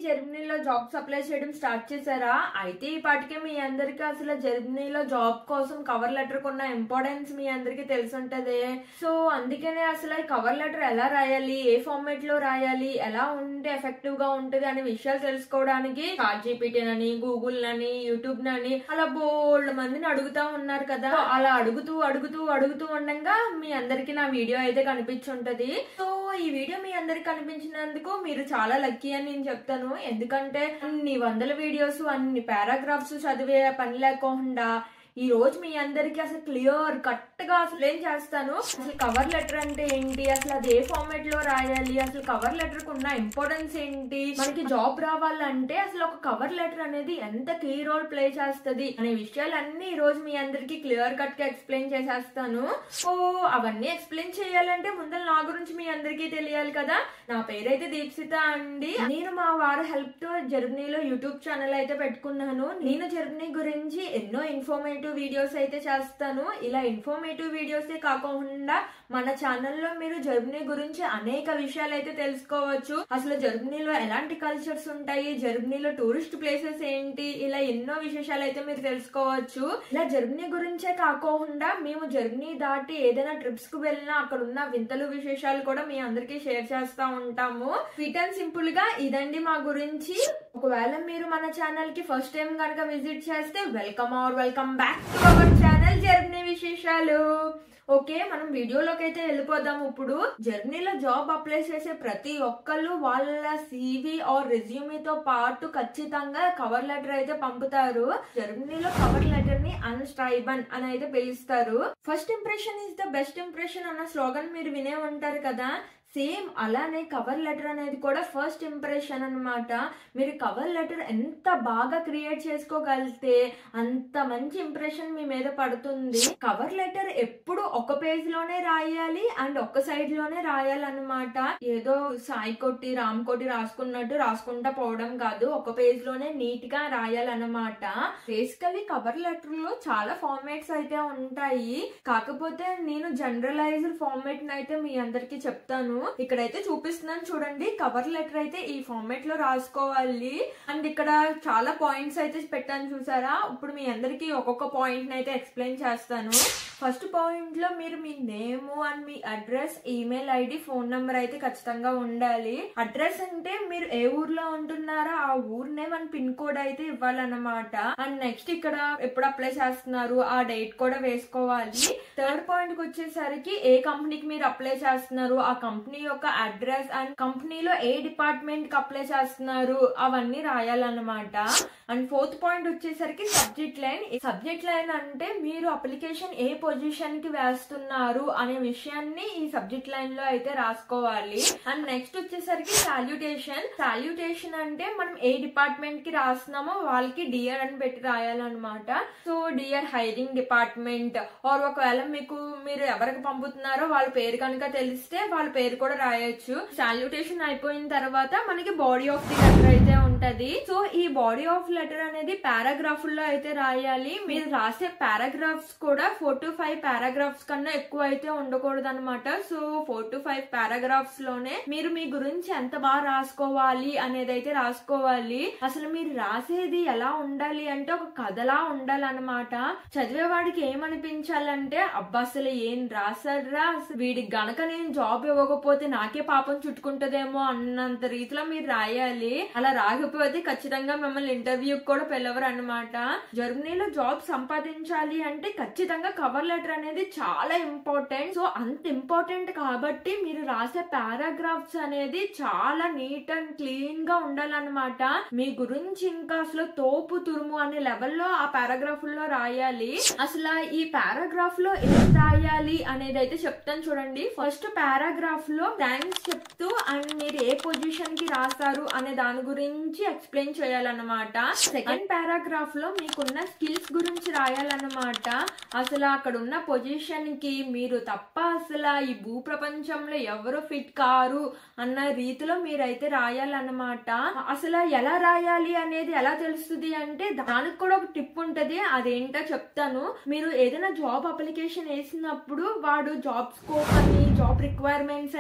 జర్మనీలో jobs apply చేయడం start చేశారా అయితే ఈ పాటికే మీ అందరికి అసలు జర్మనీలో జాబ్ కోసం కవర్ లెటర్ కున్న ఇంపార్టెన్స్ మీ అందరికి తెలిసుంటది సో అందుకనే అసలు ఈ కవర్ లెటర్ ఎలా రాయాలి ఏ ఫార్మేట్ లో రాయాలి ఎలా ఉంటే ఎఫెక్టివ్ గా ఉంటది అనే విషయాలు తెలుసుకోవడానికి చాట్ జీపీటీ నని గూగుల్ నని యూట్యూబ్ నని అలా బోల్డ్ మందిని అడుగుతా ఉన్నారు కదా సో అలా అడుగుతూ అడుగుతూ అడుగుతూ ఉండగా మీ అందరికి నా వీడియో అయితే కనిపించుంటది సో ఈ వీడియో మీ అందరికి కనిపించినందుకు మీరు చాలా లక్కీ అని నేను చెప్తాను ఎందుకంటే అన్ని వందల వీడియోస్ అన్ని పారాగ్రాఫ్స్ చదివే పని లేకుండా ఈ రోజు మీ అందరికి అసలు క్లియర్ కట్ గా అసలు ఏం చేస్తాను అసలు కవర్ లెటర్ అంటే ఏంటి అసలు అది ఏ ఫార్మేట్ లో రాయాలి అసలు కవర్ లెటర్ కు ఉన్న ఇంపార్టెన్స్ ఏంటి మనకి జాబ్ రావాలంటే అసలు ఒక కవర్ లెటర్ అనేది ఎంత కీ రోల్ ప్లే చేస్తది అనే విషయాలన్నీ ఈ రోజు మీ అందరికి క్లియర్ కట్ గా ఎక్స్ప్లెయిన్ చేసేస్తాను సో అవన్నీ ఎక్స్ప్లెయిన్ చేయాలంటే ముందర నా గురించి మీ అందరికీ తెలియాలి కదా నా పేరైతే దీప్సిత అండి నేను మా వారు హెల్ప్ తో జర్మనీలో యూట్యూబ్ ఛానల్ అయితే పెట్టుకున్నాను నేను జర్మనీ గురించి ఎన్నో ఇన్ఫర్మేటివ్ వీడియోస్ అయితే చేస్తాను ఇలా ఇన్ఫర్మేటివ్ వీడియోసే కాకుండా మన ఛానల్లో మీరు జర్మనీ గురించి అనేక విషయాలు అయితే తెలుసుకోవచ్చు అసలు జర్మనీలో ఎలాంటి కల్చర్స్ ఉంటాయి జర్మనీలో టూరిస్ట్ ప్లేసెస్ ఏంటి ఇలా ఎన్నో విశేషాలు అయితే మీరు తెలుసుకోవచ్చు ఇలా జర్మనీ గురించే కాకుండా మేము జర్మనీ దాటి ఏదైనా ట్రిప్స్ కు వెళ్ళినా అక్కడ ఉన్న వింతలు విశేషాలు కూడా మీ అందరికీ షేర్ చేస్తా ఉంటాము స్వీట్ అండ్ సింపుల్ గా ఇదండి మా గురించి ఒకవేళ మీరు మన ఛానల్ కి ఫస్ట్ టైం కనుక విజిట్ చేస్తే welcome or welcome back to our channel Germany విశేషాలు ఓకే మనం వీడియోలోకి అయితే వెళ్ళిపోదాం ఇప్పుడు జర్నీలో జాబ్ అప్లై చేసే ప్రతి ఒక్కళ్ళు వాళ్ళ సివి ఆర్ రెజ్యూమేతో పాటు ఖచ్చితంగా కవర్ లెటర్ అయితే పంపుతారు జర్మనీలో కవర్ లెటర్ ని అన్స్ట్రైబన్ అని అయితే పిలుస్తారు first impression is the best impression అన్న స్లోగన్ మీరు వినే ఉంటారు కదా సేమ్ అలానే కవర్ లెటర్ అనేది కూడా ఫస్ట్ ఇంప్రెషన్ అన్నమాట మీరు కవర్ లెటర్ ఎంత బాగా క్రియేట్ చేసుకోగలిగితే అంత మంచి ఇంప్రెషన్ మీ మీద పడుతుంది కవర్ లెటర్ ఎప్పుడు ఒక పేజ్ లోనే రాయాలి అండ్ ఒక సైడ్ లోనే రాయాలన్నమాట ఏదో సాయి కొట్టి రామ్ కొట్టి రాసుకున్నట్టు రాసుకుంటా పోవడం కాదు ఒక పేజ్ లోనే నీట్ గా రాయాలన్నమాట బేసికలీ కవర్ లెటర్ లో చాలా ఫార్మాట్స్ అయితే ఉంటాయి కాకపోతే నేను జనరలైజ్డ్ ఫార్మాట్ అయితే మీ అందరికి చెప్తాను ఇక్కడైతే చూపిస్తున్నాను చూడండి కవర్ లెటర్ అయితే ఈ ఫార్మాట్ లో రాసుకోవాలి అండ్ ఇక్కడ చాలా పాయింట్స్ అయితే పెట్టాను చూసారా ఇప్పుడు మీ అందరికి ఒక్కొక్క పాయింట్ అయితే ఎక్స్ప్లెయిన్ చేస్తాను ఫస్ట్ పాయింట్ లో మీరు మీ నేమ్ అండ్ మీ address email ID phone number అయితే ఖచ్చితంగా ఉండాలి అడ్రస్ అంటే మీరు ఏ ఊర్లో ఉంటున్నారో ఆ ఊరు నేమ్ అండ్ పిన్ కోడ్ అయితే ఇవ్వాలన్నమాట అండ్ నెక్స్ట్ ఇక్కడ ఎప్పుడు అప్లై చేస్తున్నారు ఆ డేట్ కూడా వేసుకోవాలి థర్డ్ పాయింట్ కి వచ్చేసరికి ఏ కంపెనీకి మీరు అప్లై చేస్తున్నారు ఆ కంపెనీ యొక్క అడ్రస్ అండ్ కంపెనీలో ఏ డిపార్ట్మెంట్ కి అప్లై చేస్తున్నారు అవన్నీ రాయాలన్నమాట అండ్ ఫోర్త్ పాయింట్ వచ్చేసరికి సబ్జెక్ట్ లైన్ సబ్జెక్ట్ లైన్ అంటే మీరు అప్లికేషన్ ఏ పొజిషన్ కి వేస్తున్నారు అనే విషయాన్ని ఈ సబ్జెక్ట్ లైన్ లో అయితే రాసుకోవాలి అండ్ నెక్స్ట్ వచ్చేసరికి సాల్యుటేషన్ సాల్యుటేషన్ అంటే మనం ఏ డిపార్ట్మెంట్ కి రాస్తున్నామో వాళ్ళకి డియర్ అని పెట్టి రాయాలన్నమాట so dear hiring department or ఒకవేళ మీకు మీరు ఎవరికి పంపుతున్నారో వాళ్ళ పేరు కనుక తెలిస్తే వాళ్ళ పేరు కూడా రాయొచ్చు సాల్యుటేషన్ అయిపోయిన తర్వాత మనకి బాడీ ఆఫ్ ది లెటర్ అయితే ఉంటది సో ఈ బాడీ ఆఫ్ లెటర్ అనేది పారాగ్రాఫ్ లో అయితే రాయాలి మీరు రాసే పారాగ్రాఫ్స్ కూడా ఫోర్ టు ఫైవ్ పారాగ్రాఫ్స్ కన్నా ఎక్కువ అయితే ఉండకూడదు అనమాట so four to five paragraphs లోనే మీరు మీ గురించి ఎంత బాగా రాసుకోవాలి అనేది అయితే రాసుకోవాలి అసలు మీరు రాసేది ఎలా ఉండాలి అంటే ఒక కథలా ఉండాలన్నమాట చదివేవాడికి ఏమనిపించాలంటే అబ్బా అసలు ఏం రాసాడ్రా అసలు వీడికి గనక నేను జాబ్ ఇవ్వకపోతే నాకే పాపం చుట్టుకుంటదేమో అన్నంత రీతిలో మీరు రాయాలి అలా రాకపోతే ఖచ్చితంగా మిమ్మల్ని ఇంటర్వ్యూ కూడా పిలవరు అనమాట జర్మనీలో జాబ్ సంపాదించాలి అంటే ఖచ్చితంగా కవర్ లెటర్ అనేది చాలా ఇంపార్టెంట్ సో అంత ఇంపార్టెంట్ కాబట్టి మీరు రాసే పారాగ్రాఫ్స్ అనేది చాలా నీట్ అండ్ క్లీన్ గా ఉండాలన్నమాట మీ గురించి ఇంకా అసలు తోపు తురుము అనే లెవెల్లో ఆ పారాగ్రాఫ్ లో రాయాలి అసలు ఈ పారాగ్రాఫ్ లో ఏం రాయాలి అనేది అయితే చెప్తాను చూడండి ఫస్ట్ పారాగ్రాఫ్ లో థ్యాంక్స్ చెప్తూ అండ్ మీరు ఏ పొజిషన్ కి రాస్తారు అనే దాని గురించి ఎక్స్ప్లెయిన్ చేయాలన్నమాట సెకండ్ పారాగ్రాఫ్ లో మీకున్న స్కిల్స్ గురించి రాయాలన్నమాట అసలు అక్కడ ఉన్న పొజిషన్ కి మీరు తప్ప అసలు ఈ భూ ప్రపంచంలో ఎవరు ఫిట్ కారు అన్న రీతిలో మీరైతే రాయాలన్నమాట అసలు ఎలా రాయాలి అనేది ఎలా తెలుస్తుంది అంటే దానికి కూడా ఒక టిప్ ఉంటది అదేంటో చెప్తాను మీరు ఏదైనా జాబ్ అప్లికేషన్ వేసినప్పుడు వాడు జాబ్ స్కోప్ అని జాబ్ రిక్వైర్మెంట్స్ అని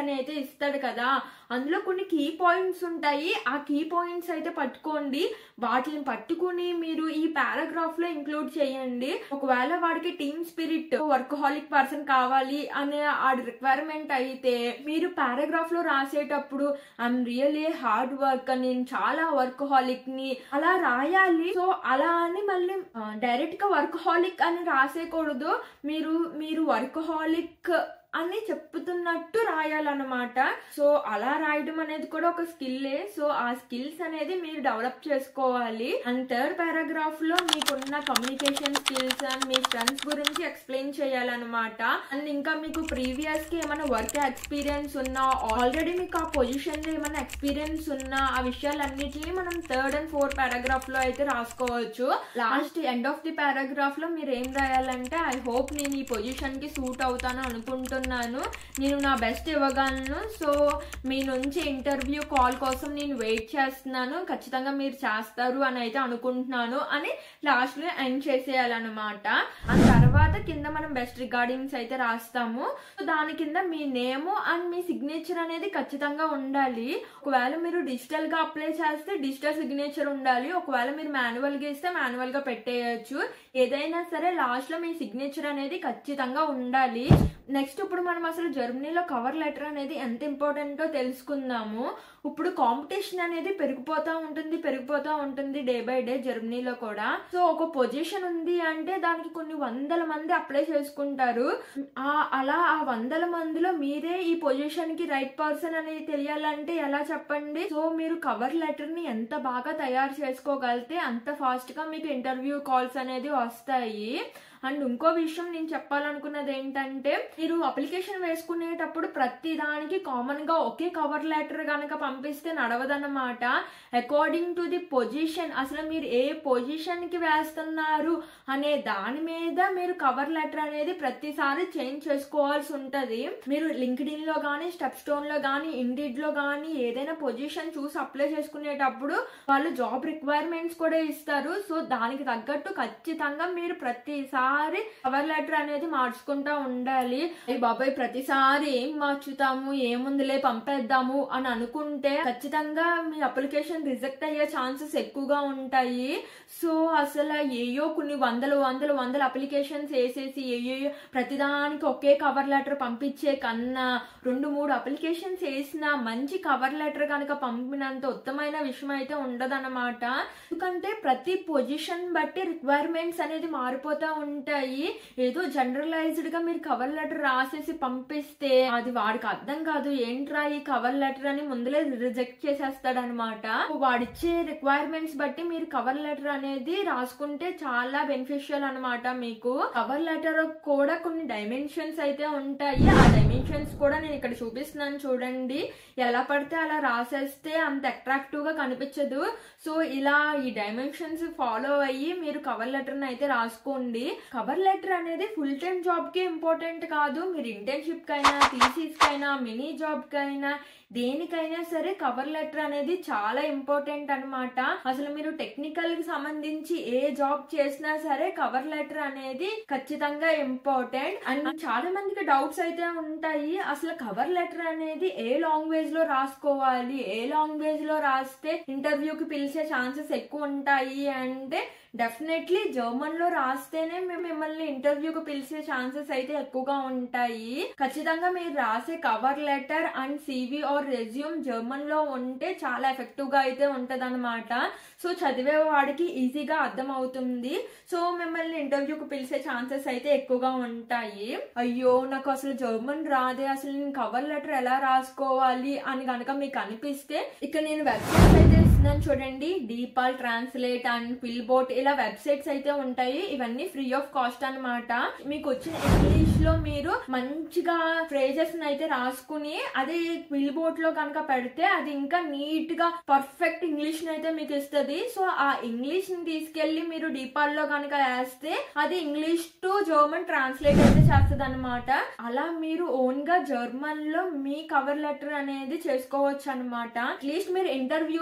అని అయితే ఇస్తాడు కదా అందులో కొన్ని కీ పాయింట్స్ ఉంటాయి ఆ కీ పాయింట్స్ అయితే పట్టుకోండి వాటిని పట్టుకుని మీరు ఈ పారాగ్రాఫ్ లో ఇంక్లూడ్ చేయండి ఒకవేళ వాడికి team spirit workaholic person కావాలి అనే ఆ రిక్వైర్మెంట్ అయితే మీరు పారాగ్రాఫ్ లో రాసేటప్పుడు ఐఎమ్ రియలీ హార్డ్ వర్క్ నేను చాలా వర్క్ హాలిక్ ని అలా రాయాలి సో అలా అని మళ్ళీ డైరెక్ట్ గా వర్క్ హాలిక్ అని రాసేయకూడదు మీరు మీరు వర్క్ హాలిక్ అని చెప్తున్నట్టు రాయాలన్నమాట సో అలా రాయడం అనేది కూడా ఒక స్కిల్లే సో ఆ స్కిల్స్ అనేది మీరు డెవలప్ చేసుకోవాలి అండ్ థర్డ్ పారాగ్రాఫ్ లో మీకున్న కమ్యూనికేషన్ స్కిల్స్ అండ్ మీ ఫ్రెండ్స్ గురించి ఎక్స్ప్లెయిన్ చేయాలన్నమాట అండ్ ఇంకా మీకు ప్రీవియస్ కి ఏమైనా వర్క్ ఎక్స్పీరియన్స్ ఉన్నా ఆల్రెడీ మీకు ఆ పొజిషన్ లో ఏమైనా ఎక్స్పీరియన్స్ ఉన్నా ఆ విషయాలన్నిటిని మనం థర్డ్ అండ్ ఫోర్త్ పారాగ్రాఫ్ లో అయితే రాసుకోవచ్చు last end of the paragraph లో మీరు ఏం రాయాలంటే ఐ హోప్ నేను ఈ పొజిషన్ కి సూట్ అవుతాను అనుకుంటున్నాను నేను నా బెస్ట్ ఇవ్వగలను సో మీ నుంచి ఇంటర్వ్యూ కాల్ కోసం నేను వెయిట్ చేస్తున్నాను ఖచ్చితంగా మీరు చేస్తారు అని అయితే అనుకుంటున్నాను అని లాస్ట్ లో ఎండ్ చేసేయాలన్నమాట ఆ తర్వాత కింద మనం బెస్ట్ రిగార్డింగ్స్ అయితే రాస్తాము సో దాని కింద మీ నేమ్ అండ్ మీ సిగ్నేచర్ అనేది ఖచ్చితంగా ఉండాలి ఒకవేళ మీరు డిజిటల్ గా అప్లై చేస్తే డిజిటల్ సిగ్నేచర్ ఉండాలి ఒకవేళ మీరు మాన్యువల్ గా ఇస్తే మాన్యువల్ గా పెట్టేయచ్చు ఏదైనా సరే లాస్ట్ లో మీ సిగ్నేచర్ అనేది ఖచ్చితంగా ఉండాలి నెక్స్ట్ ఇప్పుడు మనం అసలు జర్మనీలో కవర్ లెటర్ అనేది ఎంత ఇంపార్టెంటో తెలుసుకుందాము ఇప్పుడు కాంపిటీషన్ అనేది పెరిగిపోతా ఉంటుంది పెరిగిపోతా ఉంటుంది డే బై డే జర్మనీలో కూడా సో ఒక పొజిషన్ ఉంది అంటే దానికి కొన్ని వందల మంది అప్లై చేసుకుంటారు ఆ అలా ఆ వందల మందిలో మీరే ఈ పొజిషన్ కి రైట్ పర్సన్ అనేది తెలియాలంటే ఎలా చెప్పండి సో మీరు కవర్ లెటర్ ని ఎంత బాగా తయారు చేసుకోగలితే అంత ఫాస్ట్ గా మీకు ఇంటర్వ్యూ కాల్స్ అనేది వస్తాయి అండ్ ఇంకో విషయం నేను చెప్పాలనుకున్నది ఏంటంటే మీరు అప్లికేషన్ వేసుకునేటప్పుడు ప్రతి దానికి కామన్ గా ఒకే కవర్ లెటర్ కనుక పంపిస్తే నడవదన్నమాట అకార్డింగ్ టు ది పొజిషన్ అసలు మీరు ఏ పొజిషన్ కి వేస్తున్నారు అనే దాని మీద మీరు కవర్ లెటర్ అనేది ప్రతిసారి చేంజ్ చేసుకోవాల్సి ఉంటది మీరు లింక్డ్ లో గానీ స్టెప్ స్టోన్ లో గానీ ఇండిడ్ లో గానీ ఏదైనా పొజిషన్ చూసి అప్లై చేసుకునేటప్పుడు వాళ్ళు జాబ్ రిక్వైర్మెంట్స్ కూడా ఇస్తారు సో దానికి తగ్గట్టు ఖచ్చితంగా మీరు ప్రతిసారి కవర్ లెటర్ అనేది మార్చుకుంటా ఉండాలి అయ్యి బాబాయ్ ప్రతిసారి ఏం మార్చుతాము ఏముందిలే పంపేద్దాము అని అనుకుంటే ఖచ్చితంగా మీ అప్లికేషన్ రిజెక్ట్ అయ్యే ఛాన్సెస్ ఎక్కువగా ఉంటాయి సో అసలు ఏయో కొన్ని వందలు వందలు వందల అప్లికేషన్స్ వేసేసి ఏయో ప్రతిదానికి ఒకే కవర్ లెటర్ పంపించే కన్నా రెండు మూడు అప్లికేషన్స్ వేసిన మంచి కవర్ లెటర్ కనుక పంపినంత ఉత్తమైన విషయం అయితే ఉండదన్నమాట ఎందుకంటే ప్రతి పొజిషన్ బట్టి రిక్వైర్మెంట్స్ అనేది మారిపోతూ ఉంటాయి ఏదో జనరలైజ్డ్ గా మీరు కవర్ లెటర్ రాసేసి పంపిస్తే అది వాడికి అర్థం కాదు ఏంట్రా ఈ కవర్ లెటర్ అని ముందులే రిజెక్ట్ చేసేస్తాడు అనమాట వాడిచ్చే రిక్వైర్మెంట్స్ బట్టి మీరు కవర్ లెటర్ అనేది రాసుకుంటే చాలా బెనిఫిషియల్ అనమాట మీకు కవర్ లెటర్ కూడా కొన్ని డైమెన్షన్స్ అయితే ఉంటాయి ఆ డైమెన్షన్స్ కూడా నేను ఇక్కడ చూపిస్తున్నాను చూడండి ఎలా పడితే అలా రాసేస్తే అంత అట్రాక్టివ్ గా కనిపించదు సో ఇలా ఈ డైమెన్షన్స్ ఫాలో అయ్యి మీరు కవర్ లెటర్ అయితే రాసుకోండి కవర్ లెటర్ అనేది ఫుల్ టైం జాబ్ కి ఇంపార్టెంట్ కాదు మీరు ఇంటర్న్షిప్ కైనా థీసిస్ కైనా మినీ జాబ్ కైనా దేనికైనా సరే కవర్ లెటర్ అనేది చాలా ఇంపార్టెంట్ అనమాట అసలు మీరు టెక్నికల్ కి సంబంధించి ఏ జాబ్ చేసినా సరే కవర్ లెటర్ అనేది ఖచ్చితంగా ఇంపార్టెంట్ అండ్ చాలా మందికి డౌట్స్ అయితే ఉంటాయి అసలు కవర్ లెటర్ అనేది ఏ లాంగ్వేజ్ లో రాసుకోవాలి ఏ లాంగ్వేజ్ లో రాస్తే ఇంటర్వ్యూకి పిలిచే ఛాన్సెస్ ఎక్కువ ఉంటాయి అంటే డెఫినెట్లీ జర్మన్ లో రాస్తేనే మేము మిమ్మల్ని ఇంటర్వ్యూకి పిలిచే ఛాన్సెస్ అయితే ఎక్కువగా ఉంటాయి ఖచ్చితంగా మీరు రాసే cover letter and CV or resume German లో ఉంటే చాలా ఎఫెక్టివ్ గా అయితే ఉంటది సో చదివే వాడికి ఈజీగా అర్థం అవుతుంది సో మిమ్మల్ని ఇంటర్వ్యూకి పిలిచే ఛాన్సెస్ అయితే ఎక్కువగా ఉంటాయి అయ్యో నాకు అసలు జర్మన్ రాదే అసలు నేను కవర్ లెటర్ ఎలా రాసుకోవాలి అని కనుక మీకు అనిపిస్తే ఇక్కడ నేను వెబ్సైట్స్ అయితే ఇస్తున్నాను చూడండి డీపాల్ ట్రాన్స్లేట్ అండ్ పిల్బోట్ ఇలా వెబ్సైట్స్ అయితే ఉంటాయి ఇవన్నీ ఫ్రీ ఆఫ్ కాస్ట్ అన్నమాట మీకు వచ్చిన ఇంగ్లీష్ లో మీరు మంచిగా ఫ్రేజెస్ అయితే రాసుకుని అది పిల్బోట్ లో కనుక పెడితే అది ఇంకా నీట్ గా పర్ఫెక్ట్ ఇంగ్లీష్ అయితే మీకు ఇస్తుంది సో ఆ ఇంగ్లీష్ ని తీసుకెళ్లి మీరు డీపాల్ లో కనుక వేస్తే అది ఇంగ్లీష్ టు జర్మన్ ట్రాన్స్లేట్ అయితే చేస్తుంది అనమాట అలా మీరు ఓన్ గా జర్మన్ లో మీ కవర్ లెటర్ అనేది చేసుకోవచ్చు అనమాట అట్లీస్ట్ మీరు ఇంటర్వ్యూ దాకా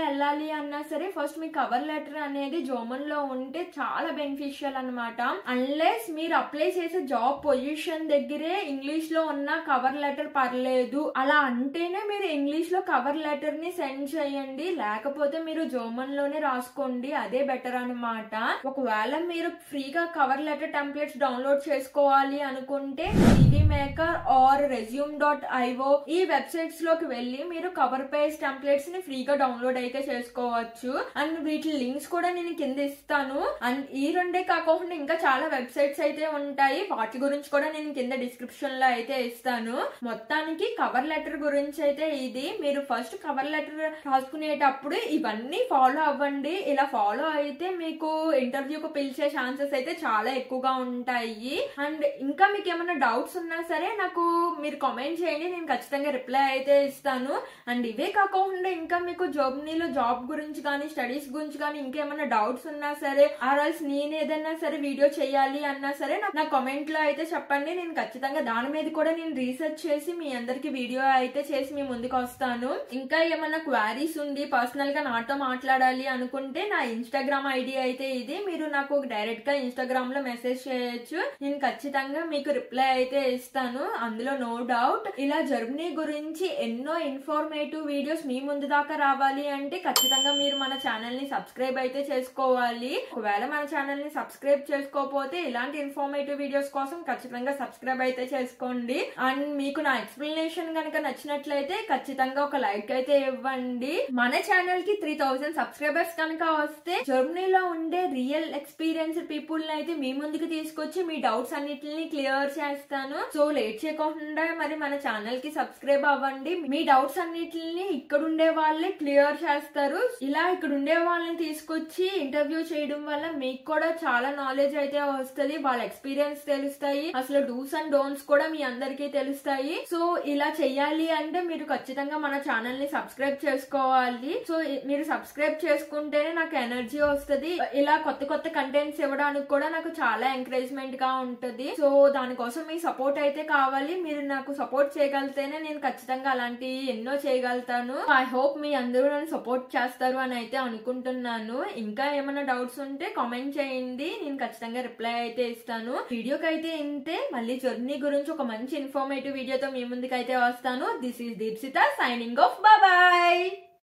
వెళ్ళాలి అన్నా సరే ఫస్ట్ మీ కవర్ లెటర్ అనేది జోమన్ లో ఉంటే చాలా బెనిఫిషియల్ అనమాట అన్లెస్ మీరు అప్లై చేసే జాబ్ పొజిషన్ దగ్గరే ఇంగ్లీష్ లో ఉన్న కవర్ లెటర్ పర్లేదు అలా అంటేనే మీరు ఇంగ్లీష్ లో కవర్ లెటర్ ని సెండ్ చేయండి లేకపోతే మీరు జోమన్ లోనే రాసుకోండి అదే బెటర్ అనమాట ఒకవేళ మీరు ఫ్రీగా కవర్ లెటర్ టెంప్లెట్స్ డౌన్లోడ్ చేసుకోవాలి అనుకుంటే CV maker or resume dot IO ఈ వెబ్సైట్స్ లోకి వెళ్ళి మీరు కవర్ పేజ్ టెంప్లెట్స్ ని ఫ్రీగా డౌన్లోడ్ అయితే చేసుకోవచ్చు అండ్ వీటి లింక్స్ కూడా నేను కింద ఇస్తాను అండ్ ఈ రెండే కాకుండా ఇంకా చాలా వెబ్సైట్స్ అయితే ఉంటాయి వాటి గురించి కూడా నేను కింద డిస్క్రిప్షన్ లో అయితే ఇస్తాను మొత్తానికి కవర్ లెటర్ గురించి అయితే ఇది మీరు ఫస్ట్ కవర్ లెటర్ రాసుకునేటప్పుడు ఇవన్నీ ఫాలో అవ్వండి ఇలా ఫాలో అయితే మీకు ఇంటర్వ్యూకి పిలిచే ఛాన్సెస్ అయితే చాలా ఎక్కువగా ఉంటాయి అండ్ ఇంకా మీకు ఏమైనా డౌట్స్ ఉన్నా సరే నాకు మీరు కామెంట్ చేయండి నేను ఖచ్చితంగా రిప్లై అయితే ఇస్తాను అండ్ ఇవే కాకుండా ఇంకా మీకు జర్మనీలో జాబ్ గురించి కానీ స్టడీస్ గురించి కానీ ఇంకేమైనా డౌట్స్ ఉన్నా సరే ఆర్ఎల్స్ నేను ఏదైనా సరే వీడియో చేయాలి అన్నా సరే నాకు నా కామెంట్ లో అయితే చెప్పండి నేను ఖచ్చితంగా దాని మీద కూడా నేను రీసెర్చ్ చేసి మీ అందరికి వీడియో అయితే చేసి మీ ముందుకు వస్తాను ఇంకా ఏమైనా క్వారీస్ ఉంది పర్సనల్ గా నాతో మాట్లాడాలి అనుకుంటే నా ఇన్స్టాగ్రామ్ ఐడి అయితే ఇది మీరు నాకు డైరెక్ట్ గా ఇన్స్టాగ్రామ్ లో మెసేజ్ చేయొచ్చు నేను ఖచ్చితంగా మీకు రిప్లై అయితే ఇస్తాను అందులో నో డౌట్ ఇలా జర్మనీ గురించి ఎన్నో ఇన్ఫర్మేటివ్ వీడియోస్ మీ ముందు దాకా రావాలి అంటే ఖచ్చితంగా మీరు మన ఛానల్ ని సబ్స్క్రైబ్ అయితే చేసుకోవాలి ఒకవేళ మన ఛానల్ ని సబ్స్క్రైబ్ చేసుకోకపోతే ఇలాంటి ఇన్ఫర్మేటివ్ వీడియోస్ కోసం ఖచ్చితంగా సబ్స్క్రైబ్ అయితే చేసుకోండి అండ్ మీకు నా ఎక్స్ప్లెనేషన్ కనుక నచ్చినట్లయితే ఖచ్చితంగా ఒక లైక్ అయితే ఇవ్వండి మన ఛానల్ కి త్రీ థౌసండ్ సబ్స్క్రైబర్స్ కనుక వస్తే జర్మనీలో ఉండే రియల్ ఎక్స్పీరియన్స్ పీపుల్ ని అయితే మీ ముందుకు తీసుకొచ్చి మీ డౌట్స్ అన్నిటిని క్లియర్ చేస్తాను సో లేట్ చేయకుండా మరి మన ఛానల్ కి సబ్స్క్రైబ్ అవ్వండి మీ డౌట్స్ అన్నిటిని ఇక్కడ ఉండే వాళ్ళే క్లియర్ చేస్తారు ఇలా ఇక్కడ ఉండే వాళ్ళని తీసుకొచ్చి ఇంటర్వ్యూ చేయడం వల్ల మీకు కూడా చాలా నాలెడ్జ్ అయితే వస్తుంది వాళ్ళ ఎక్స్పీరియన్స్ తెలుస్తాయి అసలు డూస్ అండ్ డోంట్స్ కూడా మీ అందరికీ తెలుస్తాయి సో ఇలా చెయ్యాలి అంటే మీరు ఖచ్చితంగా మన ఛానల్ ని సబ్స్క్రైబ్ చేసుకోవాలి సో ఇ- మీరు సబ్స్క్రైబ్ చేసుకుంటేనే నాకు ఎనర్జీ వస్తుంది ఇలా కొత్త కొత్త కంటెంట్స్ ఇవ్వడానికి కూడా నాకు చాలా ఎంకరేజ్మెంట్ గా ఉంటది సో దానికోసం మీ సపోర్ట్ అయితే కావాలి మీరు నాకు సపోర్ట్ చేయగలిగితేనే నేను ఖచ్చితంగా అలాంటి ఎన్నో చేయగలుగుతాను ఐ హోప్ మీ అందరూ నన్ను సపోర్ట్ చేస్తారు అని అయితే అనుకుంటున్నాను ఇంకా ఏమైనా డౌట్స్ ఉంటే కామెంట్ చేయండి నేను ఖచ్చితంగా రిప్లై అయితే ఇస్తాను వీడియోకి అయితే ఇంతే మళ్ళీ జర్నీ గురించి ఒక మంచి ఇన్ఫర్మేటివ్ వీడియోతో మీ ముందుకు అయితే వస్తాను this is Deepsitha signing off bye